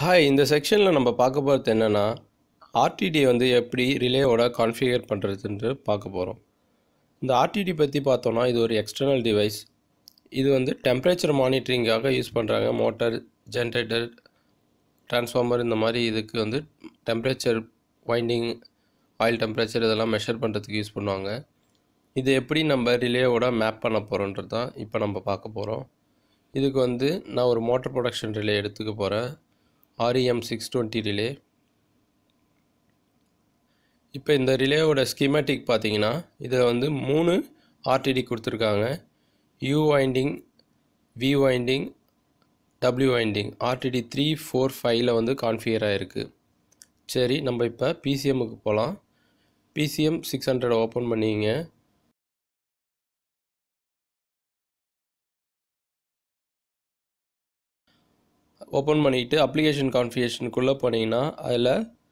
hi இந்த செக்ஷனில் நம்ம பார்க்க போகிறது என்னென்னா ஆர்டிடி வந்து எப்படி ரிலேவோட கான்ஃபிகர் பண்ணுறதுன்ட்டு பார்க்க போகிறோம் இந்த ஆர்டிடி பற்றி பார்த்தோன்னா இது ஒரு எக்ஸ்டர்னல் டிவைஸ் இது வந்து டெம்பரேச்சர் மானிட்டரிங்காக யூஸ் பண்ணுறாங்க மோட்டார் ஜென்ரேட்டர் டிரான்ஸ்ஃபார்மர் இந்த மாதிரி இதுக்கு வந்து டெம்பரேச்சர் வைண்டிங் ஆயில் டெம்பரேச்சர் இதெல்லாம் மெஷர் பண்ணுறதுக்கு யூஸ் பண்ணுவாங்க இது எப்படி நம்ம ரிலேவோட மேப் பண்ண போகிறோன்றது தான் இப்போ நம்ம பார்க்க போகிறோம் இதுக்கு வந்து நான் ஒரு மோட்டர் ப்ரொடக்ஷன் ரிலே எடுத்துக்க போகிறேன் ஆர்இஎம் சிக்ஸ் டுவெண்ட்டி ரிலே இப்போ இந்த ரிலேவோட ஸ்கீமேட்டிக் பார்த்தீங்கன்னா இதில் வந்து மூணு ஆர்டிடி கொடுத்துருக்காங்க U winding V winding W winding RTD three four ஃபைவ்ல வந்து கான்ஃபிகர் ஆகிருக்கு சரி நம்ம இப்போ பிசிஎம்முக்கு போகலாம் பிசிஎம் சிக்ஸ் ஹண்ட்ரட் ஓப்பன் பண்ணிங்க ஓப்பன் பண்ணிவிட்டு அப்ளிகேஷன் கான்ஃபிகேஷனுக்குள்ளே போனீங்கன்னா அதில்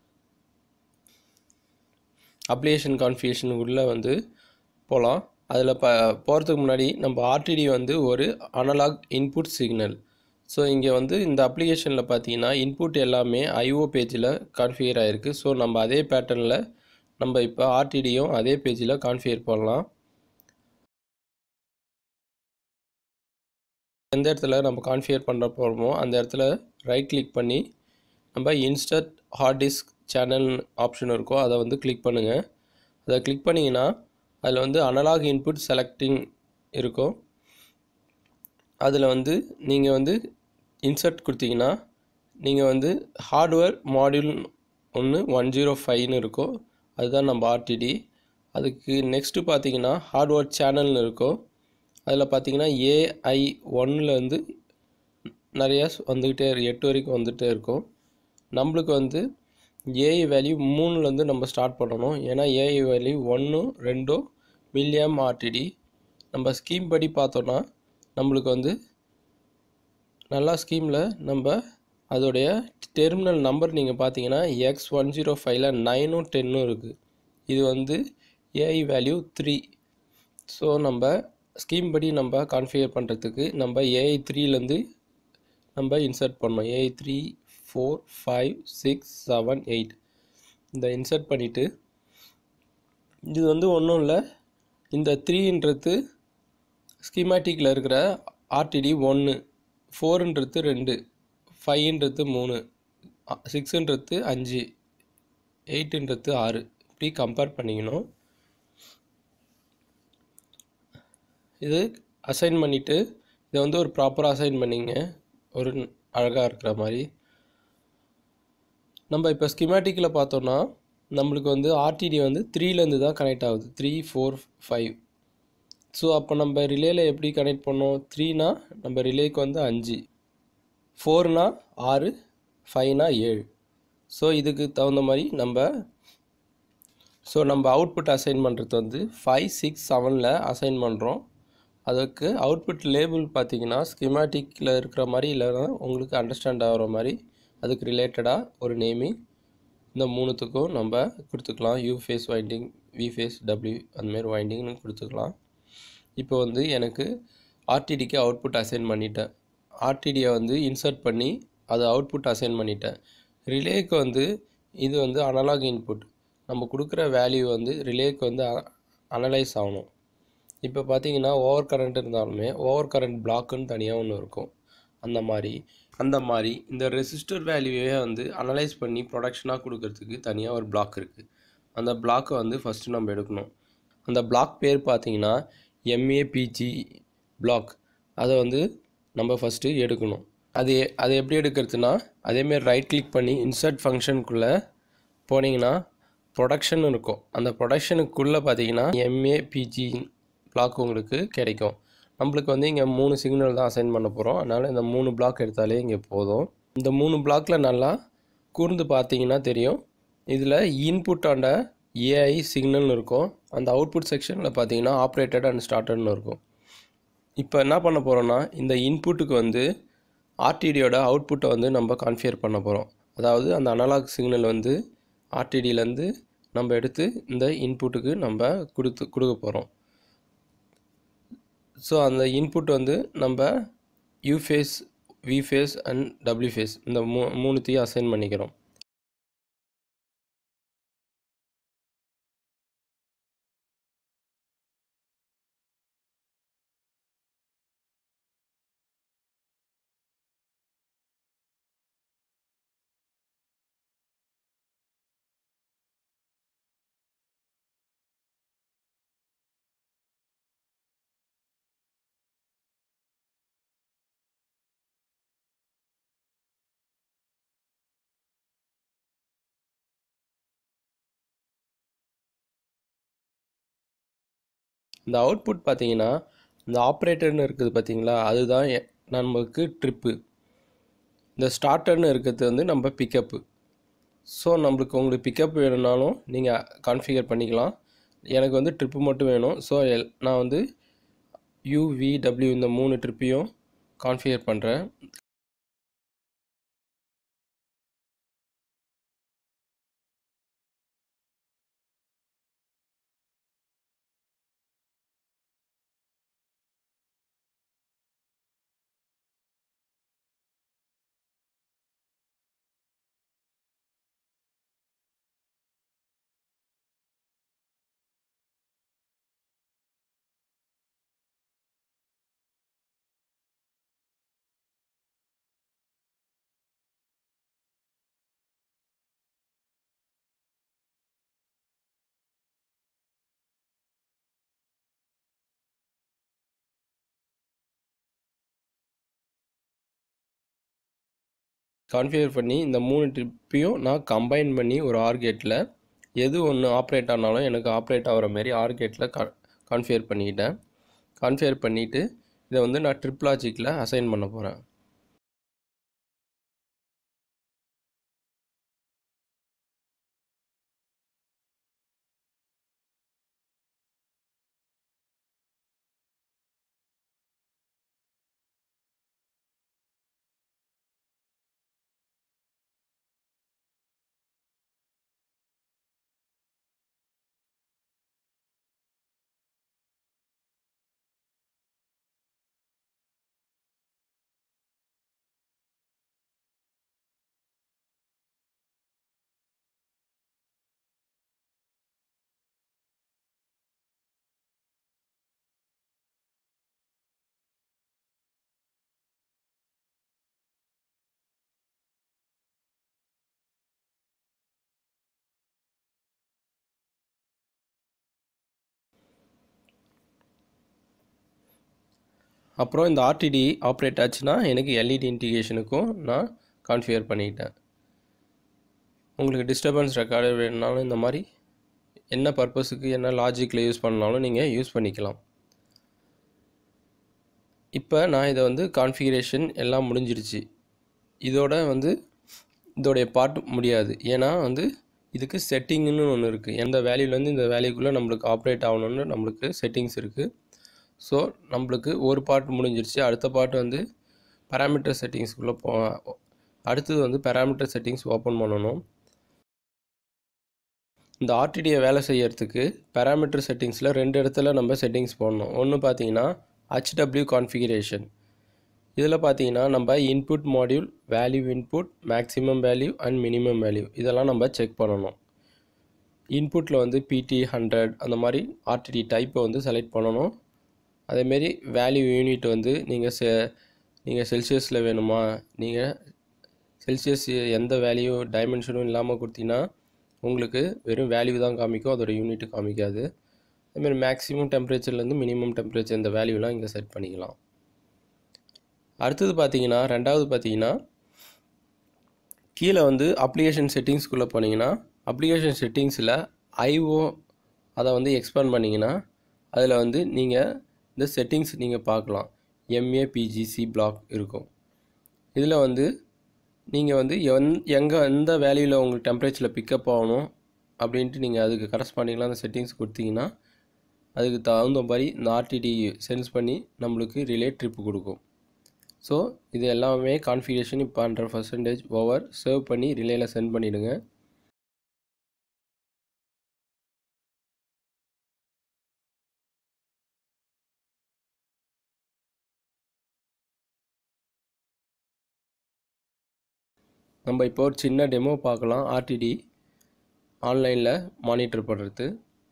அப்ளிகேஷன் கான்ஃபிகேஷனுக்குள்ளே வந்து போகலாம் அதில் ப போகிறதுக்கு முன்னாடி நம்ம ஆர்டிடி வந்து ஒரு அனலாக் இன்புட் சிக்னல் ஸோ இங்கே வந்து இந்த அப்ளிகேஷனில் பார்த்தீங்கன்னா இன்புட் எல்லாமே ஐஓ பேஜில் கான்ஃபிகர் ஆகிருக்கு ஸோ நம்ம அதே பேட்டர்னில் நம்ம இப்போ ஆர்டிடியும் அதே பேஜில் கான்ஃபிகர் பண்ணலாம் எந்த இடத்துல நம்ம கான்ஃபிகர் பண்ணுற போகிறோமோ அந்த இடத்துல ரைட் கிளிக் பண்ணி நம்ம insert hard disk channel option இருக்கும் அதை வந்து கிளிக் பண்ணுங்கள் அதை கிளிக் பண்ணிங்கன்னா அதில் வந்து அனலாக் இன்புட் செலக்டிங் இருக்கும் அதில் வந்து நீங்கள் வந்து இன்சர்ட் கொடுத்தீங்கன்னா நீங்கள் வந்து ஹார்ட்வேர் மாடியூல் ஒன்று ஒன் ஜீரோ ஃபைவ்னு இருக்கும் அதுதான் நம்ம ஆர்டிடி அதுக்கு நெக்ஸ்ட்டு பார்த்தீங்கன்னா ஹார்ட்வேர் சேனல்னு இருக்கும் அதில் பார்த்தீங்கன்னா ஏஐ ஒன்லேருந்து நிறையா வந்துக்கிட்டே எட்டு வரைக்கும் வந்துகிட்டே இருக்கும் நம்மளுக்கு வந்து ஏஐ வேல்யூ மூணுலேருந்து நம்ம ஸ்டார்ட் பண்ணணும் ஏன்னா ஏஐ வேல்யூ ஒன்று ரெண்டோ மில்லியம் ஆர்டிடி நம்ம ஸ்கீம் படி பார்த்தோன்னா நம்மளுக்கு வந்து நல்லா ஸ்கீமில் நம்ம அதோடைய டெர்மினல் நம்பர் நீங்கள் பார்த்தீங்கன்னா எக்ஸ் ஒன் ஜீரோ ஃபைவ்ல நைனும் டென்னும் இருக்குது இது வந்து ஏஐ வேல்யூ த்ரீ ஸோ நம்ம ஸ்கீம் படி நம்ம கான்ஃபிகர் பண்ணுறதுக்கு நம்ம ஏஐ த்ரீலேருந்து நம்ம இன்சர்ட் பண்ணோம் AI three four five six seven eight இந்த இன்சர்ட் பண்ணிவிட்டு இது வந்து ஒன்றும் இல்லை இந்த த்ரீன்றது ஸ்கீமேட்டிக்கில் இருக்கிற ஆர்டிடி ஒன்று ஃபோருன்றது ரெண்டு ஃபைவ்ன்றது மூணு சிக்ஸுன்றது அஞ்சு எயிட்டுன்றது ஆறு இப்படி கம்பேர் பண்ணிக்கணும் இது அசைன் பண்ணிவிட்டு இதை வந்து ஒரு ப்ராப்பராக அசைன் பண்ணிங்க ஒரு அழகாக இருக்கிற மாதிரி நம்ம இப்போ ஸ்கிமேட்டிக்கில் பார்த்தோன்னா நம்மளுக்கு வந்து ஆர்டிடி வந்து த்ரீலேருந்து தான் கனெக்ட் ஆகுது த்ரீ ஃபோர் ஃபைவ் ஸோ அப்போ நம்ம ரிலேயில் எப்படி கனெக்ட் பண்ணோம் த்ரீனா நம்ம ரிலேக்கு வந்து அஞ்சு ஃபோர்னா ஆறு ஃபைவ்னா ஏழு ஸோ இதுக்கு தகுந்த மாதிரி நம்ம ஸோ நம்ம அவுட்புட் அசைன் பண்ணுறது வந்து ஃபைவ் சிக்ஸ் செவனில் அசைன் பண்ணுறோம் அதுக்கு அவுட்புட் லேபிள் பார்த்தீங்கன்னா ஸ்கிமேட்டிக்கில் இருக்கிற மாதிரி இல்லைன்னா உங்களுக்கு அண்டர்ஸ்டாண்ட் ஆகிற மாதிரி அதுக்கு ரிலேட்டடாக ஒரு நேமிங் இந்த மூணுத்துக்கும் நம்ம கொடுத்துக்கலாம் U phase winding V phase W அந்தமாரி வைண்டிங்னு கொடுத்துக்கலாம் இப்போ வந்து எனக்கு ஆர்டிடிக்கு அவுட்புட் அசைன் பண்ணிட்டேன் ஆர்டிடியை வந்து இன்சர்ட் பண்ணி அதை அவுட்புட் அசைன் பண்ணிட்டேன் ரிலேக்கு வந்து இது வந்து அனலாக் இன்புட் நம்ம கொடுக்குற வேல்யூ வந்து ரிலேக்கு வந்து அனலைஸ் ஆகணும் இப்போ பார்த்தீங்கன்னா ஓவர் கரண்ட் இருந்தாலுமே ஓவர் கரண்ட் பிளாக்குன்னு தனியாக ஒன்று இருக்கும் அந்த மாதிரி அந்த மாதிரி இந்த ரெசிஸ்டர் வேல்யூவே வந்து அனலைஸ் பண்ணி ப்ரொடக்ஷனாக கொடுக்கறதுக்கு தனியாக ஒரு பிளாக் இருக்குது அந்த பிளாக்கை வந்து ஃபஸ்ட்டு நம்ம எடுக்கணும் அந்த பிளாக் பேர் பார்த்தீங்கன்னா எம்ஏபிஜி பிளாக் அதை வந்து நம்ம ஃபஸ்ட்டு எடுக்கணும் அது அது எப்படி எடுக்கிறதுனா அதேமாரி ரைட் கிளிக் பண்ணி இன்சர்ட் ஃபங்க்ஷனுக்குள்ளே போனீங்கன்னா ப்ரொடக்ஷன் இருக்கும் அந்த ப்ரொடக்ஷனுக்குள்ளே பார்த்தீங்கன்னா எம்ஏபிஜி பிளாக் உங்களுக்கு கிடைக்கும் நம்மளுக்கு வந்து இங்கே மூணு சிக்னல் தான் அசைன் பண்ண போகிறோம் அதனால் இந்த மூணு பிளாக் எடுத்தாலே இங்கே போதும் இந்த மூணு பிளாக்கில் நல்லா கூர்ந்து பார்த்தீங்கன்னா தெரியும் இதில் இன்புட் ஆண்ட ஏஐ சிக்னல்னு இருக்கும் அந்த அவுட்புட் செக்ஷனில் பார்த்தீங்கன்னா ஆப்ரேட்டட் அண்ட் ஸ்டார்டட்னு இருக்கும் இப்போ என்ன பண்ண போகிறோன்னா இந்த இன்புட்டுக்கு வந்து ஆர்டிடியோட அவுட்புட்டை வந்து நம்ம கான்ஃபியர் பண்ண போகிறோம் அதாவது அந்த அனலாக் சிக்னல் வந்து ஆர்டிடியிலேருந்து நம்ம எடுத்து இந்த இன்புட்டுக்கு நம்ம கொடுத்து கொடுக்க போகிறோம் ஸோ அந்த இன்புட் வந்து நம்ம U phase V phase and W phase இந்த மூ மூணுத்தையும் அசைன் பண்ணிக்கிறோம் இந்த அவுட்புட் பார்த்தீங்கன்னா இந்த ஆப்ரேட்டர்னு இருக்குது பார்த்தீங்களா அதுதான் எ- நமக்கு ட்ரிப்பு இந்த ஸ்டார்டர்னு இருக்கிறது வந்து நம்ம பிக்கப்பு ஸோ நம்மளுக்கு உங்களுக்கு பிக்கப் வேணும்னாலும் நீங்கள் கான்ஃபிகர் பண்ணிக்கலாம் எனக்கு வந்து ட்ரிப்பு மட்டும் வேணும் ஸோ எல் நான் வந்து யூவிடபிள்யூ இந்த மூணு ட்ரிப்பையும் கான்ஃபிகர் பண்ணுறேன் கான்ஃபிகர் பண்ணி இந்த மூணு ட்ரிப்பையும் நான் கம்பைன் பண்ணி ஒரு ஆர்கேட்டில் எது ஒன்று ஆப்ரேட் ஆனாலும் எனக்கு ஆப்ரேட் ஆகிற மாதிரி ஆர்கேட்டில் கா கான்ஃபிகர் பண்ணிக்கிட்டேன் கான்ஃபிகர் பண்ணிவிட்டு இதை வந்து நான் ட்ரிப் லாஜிக்கில் அசைன் பண்ண போகிறேன் அப்புறம் இந்த ஆர்டிடி ஆப்ரேட் ஆச்சுன்னா எனக்கு எல்இடி இன்டிகேஷனுக்கும் நான் கான்ஃபிகர் பண்ணிக்கிட்டேன் உங்களுக்கு டிஸ்டர்பன்ஸ் ரெக்கார்டு வேணுனாலும் இந்த மாதிரி என்ன பர்பஸுக்கு என்ன லாஜிக்கில் யூஸ் பண்ணாலும் நீங்கள் யூஸ் பண்ணிக்கலாம் இப்போ நான் இதை வந்து கான்ஃபிகரேஷன் எல்லாம் முடிஞ்சிருச்சு இதோட வந்து இதோடைய பார்ட் முடியாது ஏன்னா வந்து இதுக்கு செட்டிங்னு ஒன்று இருக்குது எந்த வேல்யூலேருந்து இந்த வேல்யூக்குள்ளே நம்மளுக்கு ஆப்ரேட் ஆகணும்னு நம்மளுக்கு செட்டிங்ஸ் இருக்குது ஸோ நம்மளுக்கு ஒரு பார்ட் முடிஞ்சிருச்சு அடுத்த பார்ட் வந்து பேராமீட்டர் செட்டிங்ஸ்குள்ளே போ அடுத்தது வந்து பேராமீட்டர் செட்டிங்ஸ் ஓப்பன் பண்ணணும் இந்த ஆர்டிடியை வேலை செய்யறதுக்கு பேராமீட்டர் செட்டிங்ஸில் ரெண்டு இடத்துல நம்ம செட்டிங்ஸ் போடணும் ஒன்று பார்த்தீங்கன்னா ஹச்டபிள்யூ கான்ஃபிகரேஷன் இதில் பார்த்தீங்கன்னா நம்ம input module value input maximum value and minimum value இதெல்லாம் நம்ம செக் பண்ணணும் இன்புட்டில் வந்து பிடி ஹண்ட்ரட் அந்த மாதிரி ஆர்டிடி டைப்பை வந்து செலக்ட் பண்ணணும் அதேமாரி வேல்யூ யூனிட் வந்து நீங்கள் செ நீங்கள் செல்சியஸில் வேணுமா நீங்கள் செல்சியஸ் எந்த வேல்யூ டைமென்ஷனும் இல்லாமல் கொடுத்தீங்கன்னா உங்களுக்கு வெறும் வேல்யூ தான் காமிக்கும் அதோட யூனிட் காமிக்காது அதுமாரி மேக்ஸிமம் டெம்பரேச்சர்லேருந்து மினிமம் டெம்பரேச்சர் இந்த வேல்யூலாம் இங்கே செட் பண்ணிக்கலாம் அடுத்தது பார்த்தீங்கன்னா ரெண்டாவது பார்த்தீங்கன்னா கீழே வந்து அப்ளிகேஷன் செட்டிங்ஸ்குள்ளே போனீங்கன்னா அப்ளிகேஷன் செட்டிங்ஸில் ஐஓ அதை வந்து எக்ஸ்பேண்ட் பண்ணிங்கன்னா அதில் வந்து நீங்கள் இந்த செட்டிங்ஸ் நீங்கள் பார்க்கலாம் எம்ஏபிஜிசி பிளாக் இருக்கும் இதில் வந்து நீங்கள் வந்து எந் எங்கே எந்த வேல்யூவில் உங்களுக்கு டெம்பரேச்சரில் பிக்கப் ஆகணும் அப்படின்ட்டு நீங்கள் அதுக்கு கரஸ்பாண்டிங்லாம் அந்த செட்டிங்ஸ் கொடுத்தீங்கன்னா அதுக்கு தகுந்த மாதிரி இந்த ஆர்டிடி சென்ஸ் பண்ணி நம்மளுக்கு ரிலே ட்ரிப் கொடுக்கும் ஸோ இது எல்லாமே கான்ஃபிகரேஷன் இப்போ ஹண்ட்ரட் பர்சன்டேஜ் ஓவர் சேவ் பண்ணி ரிலேயில் சென்ட் பண்ணிவிடுங்க நம்ம இப்போ ஒரு சின்ன டெமோ பார்க்கலாம் ஆர்டிடி ஆன்லைனில் மானிட்டர் பண்ணுறது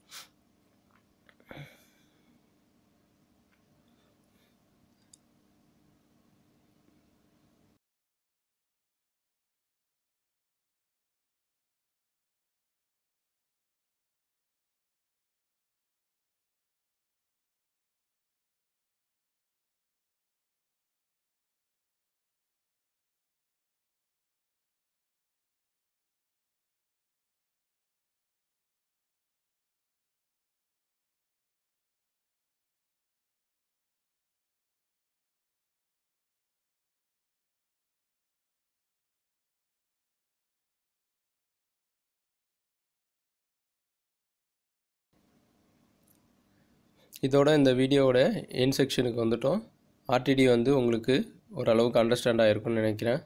இதோட இந்த வீடியோவோட என் செக்ஷனுக்கு வந்துட்டோம் ஆர்டிடி வந்து உங்களுக்கு ஓரளவுக்கு அண்டர்ஸ்டாண்ட் ஆகிருக்கும்னு நினைக்கிறேன்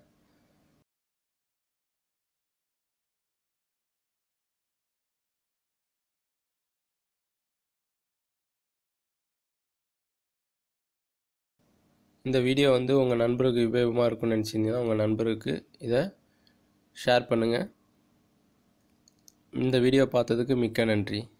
இந்த வீடியோ வந்து உங்கள் நண்பருக்கு உபயோகமாக இருக்கும்னு நினச்சிருந்தீங்கன்னா உங்கள் நண்பருக்கு இதை ஷேர் பண்ணுங்கள் இந்த வீடியோ பார்த்ததுக்கு மிக்க நன்றி